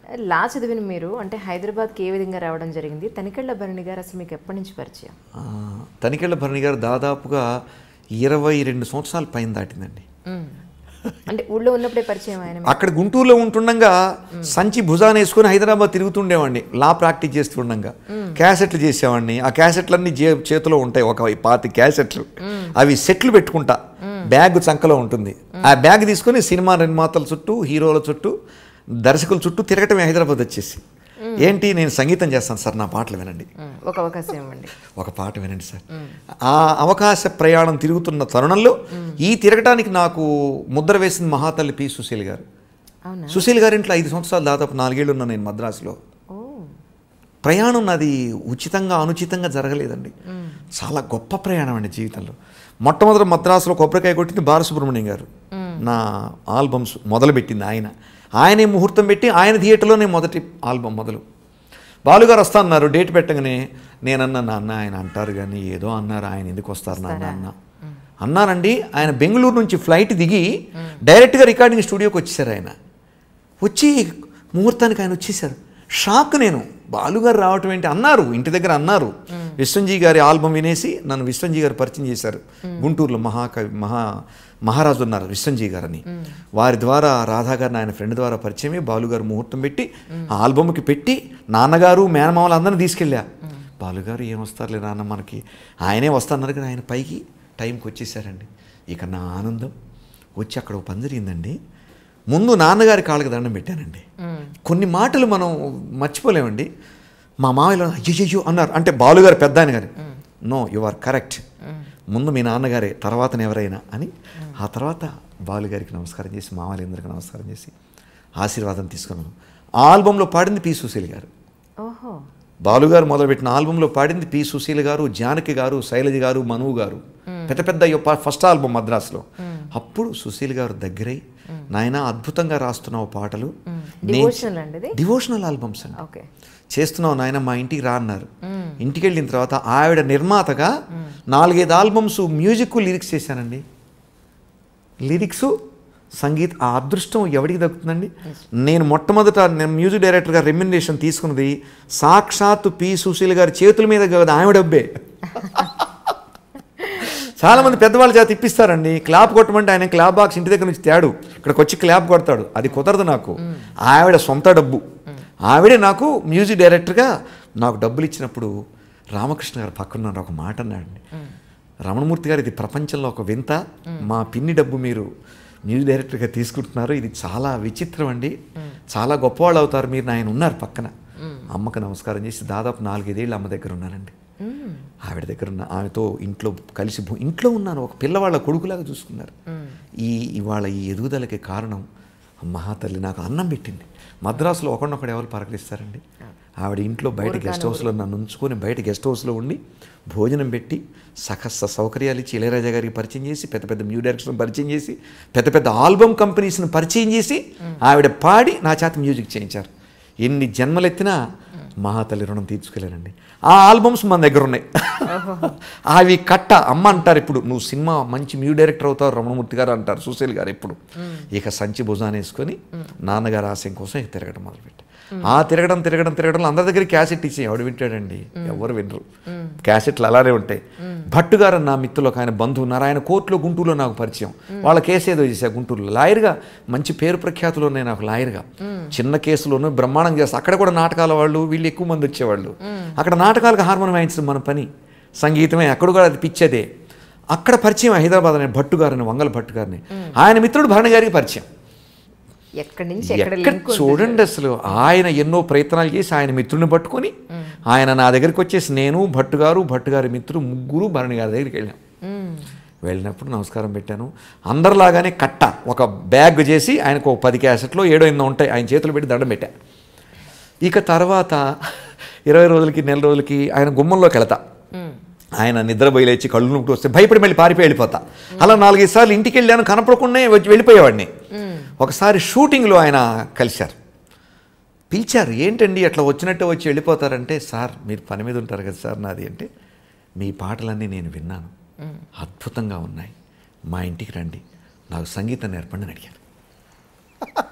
లా చదివిన మీరు అంటే హైదరాబాద్కి ఏ విధంగా రావడం జరిగింది తనికెళ్ళ భరణి గారు అసలు మీకు ఎప్పటి నుంచి పరిచయం ఆ, తనికెళ్ళ భరణి గారు దాదాపుగా ఇరవై రెండు సంవత్సరాల పైన దాటిందండి మ్మ్. అంటే ఊళ్ళో ఉన్నప్పుడే పరిచయం ఆయన మీకు? అక్కడ గుంటూరులో ఉంటుండగా సంచి భుజాన వేసుకొని హైదరాబాద్ తిరుగుతుండేవాడిని లా ప్రాక్టీస్ చేస్తుండగా క్యాసెట్లు చేసేవాడిని ఆ క్యాసెట్లన్నీ జే చేతిలో ఉంటాయి ఒక పాతి క్యాసెట్లు అవి సెట్లు పెట్టుకుంటా బ్యాగ్ చంకలో ఉంటుంది ఆ బ్యాగ్ తీసుకొని సినిమా నిర్మాతల చుట్టూ హీరోల చుట్టూ దర్శకుల చుట్టూ తిరగటమే హైదరాబాద్ వచ్చేసి ఏంటి నేను సంగీతం చేస్తాను సార్ నా పాటలు వినండి మ్మ్. ఒక అవకాశం ఇవ్వండి ఒక పాట వినండి సార్ ఆ అవకాశ ప్రయాణం తిరుగుతున్న తరుణంలో ఈ తిరగటానికి నాకు ముద్ర వేసింది మహాతల్లి పి సుశీల్ గారు అవునా సుశీల్ గారి ఇంట్లో ఐదు సంవత్సరాలు దాదాపు నాలుగేళ్ళు ఉన్నా నేను మద్రాసులో ఓ ప్రయాణం నాది ఉచితంగా అనుచితంగా జరగలేదండి చాలా గొప్ప ప్రయాణం అండి జీవితంలో మొట్టమొదటి మద్రాసులో కొబ్బరికాయ కొట్టింది బాలసుబ్రహ్మణ్యం గారు నా ఆల్బమ్స్ మొదలుపెట్టింది ఆయన ఆయనే ముహూర్తం పెట్టి ఆయన థియేటర్లోనే మొదటి ఆల్బమ్ మొదలు బాలుగారు వస్తా అన్నారు డేట్ పెట్టగానే నేనన్నా నాన్న ఆయన అంటారు కానీ ఏదో అన్నారు ఆయన ఎందుకు వస్తారు నాన్న అన్న అన్నారండి ఆయన బెంగళూరు నుంచి ఫ్లైట్ దిగి డైరెక్ట్గా రికార్డింగ్ స్టూడియోకి వచ్చేసారు ఆయన వచ్చి ముహూర్తానికి ఆయన వచ్చేసారు షాక్ నేను బాలుగారు రావటం ఏంటి అన్నారు ఇంటి దగ్గర అన్నారు విశ్వంజీ గారి ఆల్బమ్ వినేసి నన్ను విశ్వంజీ గారు పరిచయం చేశారు గుంటూరులో మహాకవి మహా మహారాజు ఉన్నారు విశ్వంజీ గారని వారి ద్వారా రాధా గారిని ఆయన ఫ్రెండ్ ద్వారా పరిచయమే బాలుగారు ముహూర్తం పెట్టి ఆ ఆల్బమ్కి పెట్టి నాన్నగారు మేనమామలు అందరిని తీసుకెళ్ళా బాలుగారు ఏం వస్తారులే నాన్న మనకి ఆయనే వస్తాన్నారు కానీ ఆయన పైకి టైంకి వచ్చేసారండి ఇక నా ఆనందం వచ్చి అక్కడ ఒక పని జరిగిందండి ముందు నాన్నగారి కాళ్ళకి దండం పెట్టానండి కొన్ని మాటలు మనం మర్చిపోలేమండి మా మామయ్యలో అయ్యయ్యో అన్నారు అంటే బాలుగారు పెద్ద ఆయన గారు నో యు ఆర్ కరెక్ట్ ముందు మీ నాన్నగారే తర్వాత ఎవరైనా అని ఆ తర్వాత బాలుగారికి నమస్కారం చేసి మామయ్యలందరికీ నమస్కారం చేసి ఆశీర్వాదం తీసుకున్నాను ఆ ఆల్బంలో పాడింది పి సుశీల్ గారు ఓహో బాలుగారు మొదలుపెట్టిన ఆల్బంలో పాడింది పి సుశీల్ గారు జానకి గారు శైలజ గారు మనువు గారు పెద్ద పెద్ద అయ్యో ప- ఫస్ట్ ఆల్బమ్ మద్రాసులో అప్పుడు సుశీల్ గారు దగ్గరై నాయన అద్భుతంగా రాస్తున్నావు పాటలు నేను- డివోషనల్ అండి ఇది డివోషనల్ ఆల్బమ్స్ అండి ఓకే చేస్తున్నావు నాయన మా ఇంటికి రా అన్నారు ఇంటికి వెళ్ళిన తర్వాత ఆవిడ నిర్మాతగా నాలుగైదు ఆల్బమ్స్ మ్యూజిక్ లిరిక్స్ చేశానండి లిరిక్స్ సంగీత్ ఆ అదృష్టం ఎవరికి దక్కుతుందండి నేను మొట్టమొదట నేను మ్యూజిక్ డైరెక్టర్గా రెమ్యునరేషన్ తీసుకున్నది సాక్షాత్తు పి సుశీల్ గారి చేతుల మీద కాదు ఆమె డబ్బే చాలా మంది పెద్దవాళ్ళ చేత ఇప్పిస్తారండి క్లాప్ కొట్టమంటే ఆయన క్లాప్ బాక్స్ ఇంటి దగ్గర నుంచి తేడు ఇక్కడికి వచ్చి క్లాప్ కొడతాడు అది కుదరదు నాకు ఆవిడ సొంత డబ్బు ఆవిడే నాకు మ్యూజిక్ డైరెక్టర్గా నాకు డబ్బులు ఇచ్చినప్పుడు రామకృష్ణ గారు పక్కన ఒక మాట అన్నాడండి రమణమూర్తి గారు ఇది ప్రపంచంలో ఒక వింత మా పిన్ని డబ్బు మీరు మ్యూజిక్ డైరెక్టర్గా తీసుకుంటున్నారు ఇది చాలా విచిత్రం అండి చాలా గొప్పవాళ్ళు అవుతారు మీరు ఆయన ఉన్నారు పక్కన అమ్మకు నమస్కారం చేసి దాదాపు నాలుగైదేళ్ళు అమ్మ దగ్గర ఉన్నానండి ఆవిడ దగ్గర ఉన్న ఆమెతో ఇంట్లో కలిసి భూ- ఇంట్లో ఉన్నాను ఒక పిల్లవాళ్ళ కొడుకులాగా చూసుకున్నారు ఈ ఇవాళ ఈ ఎదుగుదలకి కారణం మహాతల్లి నాకు అన్నం పెట్టింది మద్రాసులో ఒకడినొకడు ఎవరు పలకరిస్తారండి ఆవిడ ఇంట్లో బయట గెస్ట్ హౌస్లో నన్ను ఉంచుకొని బయట గెస్ట్ హౌస్లో ఉండి భోజనం పెట్టి సకస్త సౌకర్యాలు ఇచ్చి ఇళయరాజా గారికి పరిచయం చేసి పెద్ద పెద్ద మ్యూ డైరెక్టర్స్ని పరిచయం చేసి పెద్ద పెద్ద ఆల్బమ్ కంపెనీస్ని పరిచయం చేసి ఆవిడ పాడి నా చేత మ్యూజిక్ చేయించారు ఎన్ని జన్మలెత్తినా మహాతల్లి రుణం తీర్చుకెళ్ళానండి ఆ ఆల్బమ్స్ మన దగ్గర ఉన్నాయి అవి కట్ట అమ్మ అంటారు ఇప్పుడు నువ్వు సినిమా మంచి మ్యూ డైరెక్టర్ అవుతావు రమణమూర్తి గారు అంటారు సుశీల్ గారు ఎప్పుడు ఇక సంచి భుజాన్ని వేసుకొని నాన్నగారు ఆశయం కోసం ఇక తిరగడం మొదలుపెట్టి ఆ తిరగడం తిరగడం తిరగడం అందరి దగ్గర క్యాసెట్ ఇచ్చి ఎవడు వింటాడండి ఎవరు వినరు క్యాసెట్లు అలానే ఉంటాయి భట్టు గారు నా మిత్రులు ఒక ఆయన బంధువు ఉన్నారు ఆయన కోర్టులో గుంటూరులో నాకు పరిచయం వాళ్ళ కేసు ఏదో చేశా గుంటూరులో లాయర్గా మంచి పేరు ప్రఖ్యాతులు ఉన్నాయి నాకు లాయర్గా చిన్న కేసులోనూ బ్రహ్మాండం చేస్తా అక్కడ కూడా నాటకాల వాళ్ళు వీళ్ళు ఎక్కువ మంది వచ్చేవాళ్ళు అక్కడ నాటకాలకు హార్మోన్ వాయించడం మన పని సంగీతమే అక్కడ కూడా అది పిచ్చేదే అక్కడ పరిచయం హైదరాబాద్ అనే భట్టు గారిని వంగల భట్టు గారిని ఆయన మిత్రుడు భరణి గారికి పరిచయం ఎక్కడి నుంచి ఎక్కడ ఎక్కడ లింక్ చూడండి అసలు ఆయన ఎన్నో ప్రయత్నాలు చేసి ఆయన మిత్రుని పట్టుకొని ఆయన నా దగ్గరికి వచ్చేసి నేను భట్టు గారు భట్టు గారి మిత్రుడు ముగ్గురు భరణి గారి దగ్గరికి వెళ్ళాం వెళ్ళినప్పుడు నమస్కారం పెట్టాను అందరిలాగానే కట్ట ఒక బ్యాగ్ చేసి ఆయనకు ఒక పది క్యాసెట్లో ఏడో ఎన్నో ఉంటాయి ఆయన చేతులు పెట్టి దండం పెట్టా ఇక తర్వాత ఇరవై రోజులకి నెల రోజులకి ఆయన గుమ్మంలోకి వెళతా ఆయన నిద్రపోయి లేచి కళ్ళు నొప్పి వస్తే భయపడి మళ్ళీ పారిపోయి వెళ్ళిపోతా అలా నాలుగైదు సార్లు ఇంటికి వెళ్ళాను కనపడకుండా వచ్చి వెళ్ళిపోయేవాడిని ఒకసారి షూటింగ్లో ఆయన కలిశారు పిలిచారు ఏంటండి అట్లా వచ్చినట్టే వచ్చి వెళ్ళిపోతారంటే సార్ మీరు పని మీద ఉంటారు కదా సార్ నాది అంటే మీ పాటలన్నీ నేను విన్నాను అద్భుతంగా ఉన్నాయి మా ఇంటికి రండి నాకు సంగీతం నేర్పండి అని అడిగారు